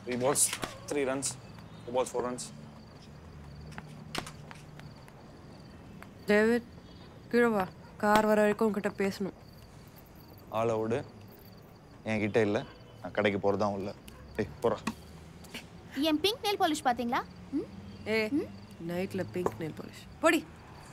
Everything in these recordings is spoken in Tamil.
Three balls three runs two balls four runs David கீழே வா கார் வர வரைக்கும் உங்ககிட்ட பேசணும் ஆளை விடு என்கிட்ட இல்லை நான் கடைக்கு போகிறதாவும் இல்லை ஏய் போகிறா என் பிங்க் நெயில் பாலிஷ் பாத்தீங்களா ம்? ஏ நைட்ல பிங்க் நெயில் பாலிஷ் போடி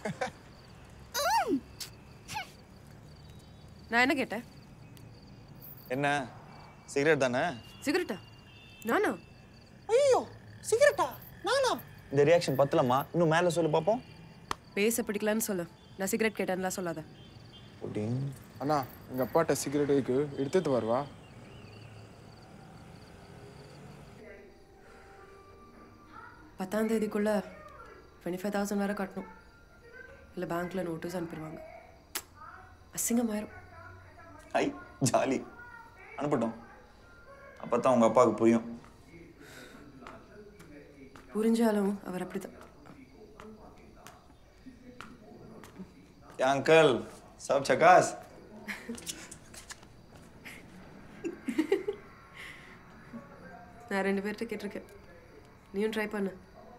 நான் என்ன கேட்டேன் என்ன சிகரெட் தானே சிகரெட்டா நானா ஐயோ சிகரெட்டா நானா இந்த ரியாக்ஷன் பத்தலம்மா இன்னும் மேலே சொல்லி பார்ப்போம் பேச பிடிக்கலன்னு சொல்லு நான் சிகரெட் கேட்டேன்லாம் சொல்லாத அப்படின்னு அண்ணா எங்க அப்பாட்ட சிகரெட் இருக்கு எடுத்துட்டு வருவா பத்தாம் தேதிக்குள்ள டுவெண்ட்டி ஃபைவ் தௌசண்ட் வேறு கட்டணும் இல்லை பேங்க்ல நோட்டீஸ் அனுப்பிடுவாங்க அசிங்கமாயிரும் ஐ ஜாலி அனுப்பட்டும் அப்போ தான் உங்கள் அப்பாவுக்கு புரியும் புரிஞ்சாலும் அவர் அப்படிதான் ஏன் அங்கிள் சப் சகாஸ் நான் ரெண்டு பேர்கிட்ட கேட்டிருக்கேன் நீயும் ட்ரை பண்ணு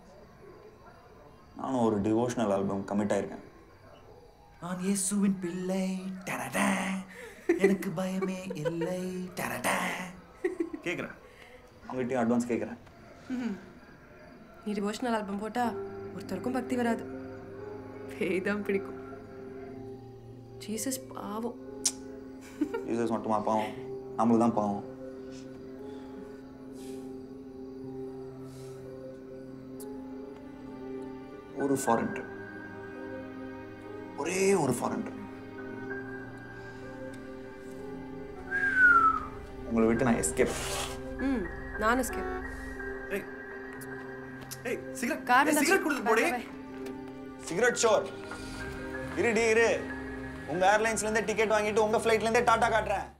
நானும் ஒரு டிவோஷனல் ஆல்பம் கமிட் ஆயிருக்கேன் நான் இயேசுவின் பிள்ளை டரடா. எனக்கு பயமே இல்லை டரடா. கேட்குறேன் அவங்ககிட்டயும் அட்வான்ஸ் கேட்குறேன் நீ டிவோஷனல் ஆல்பம் போட்டா ஒருத்தருக்கும் பக்தி வராது பேய் தான் பிடிக்கும் ஜீசஸ் பாவம் யூசர்ஸ் மட்டுமா பாவம் நம்மளுக்கு தான் பாவம் ஒரு ஃபாரின் ட்ரிப் ஒரே ஒரு ஃபாரின் ட்ரிப் உங்களை விட்டு நான் எஸ்கேப் ம் நானும் ஸ்கேப் ஏய் ஏய் சிகரெட் கார் ஏய், சிகரெட் கொடுத்து போடி சிகரெட் ஷோர் இருடி இரு உங்க ஏர்லைன்ஸ்ல இருந்தே டிக்கெட் வாங்கிட்டு உங்க ஃப்ளைட்ல இருந்தே டாடா காட்டுறேன்